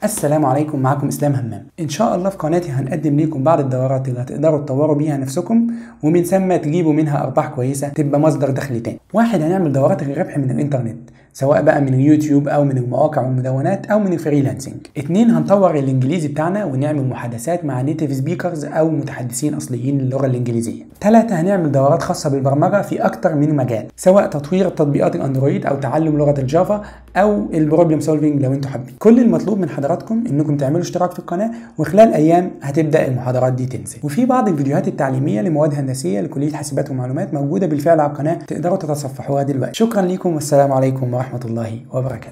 السلام عليكم معكم اسلام همام ان شاء الله في قناتي هنقدم لكم بعض الدورات اللي هتقدروا تطوروا بيها نفسكم ومن ثم تجيبوا منها ارباح كويسه تبقى مصدر دخل تاني واحد هنعمل دورات الربح من الانترنت سواء بقى من اليوتيوب او من المواقع والمدونات او من الفريلانسنج اتنين هنطور الانجليزي بتاعنا ونعمل محادثات مع نيتيف سبيكرز او متحدثين اصليين للغه الانجليزيه ثلاثة هنعمل دورات خاصه بالبرمجه في اكتر من مجال سواء تطوير تطبيقات الاندرويد او تعلم لغه الجافا او البروبلم سولفنج لو انتوا حابين كل المطلوب من حضراتكم انكم تعملوا اشتراك في القناه وخلال ايام هتبدا المحاضرات دي تنزل وفي بعض الفيديوهات التعليميه لمواد هندسيه لكليه حاسبات ومعلومات موجوده بالفعل على القناه تقدروا تتصفحوها دلوقتي شكرا لكم والسلام عليكم ورحمه الله وبركاته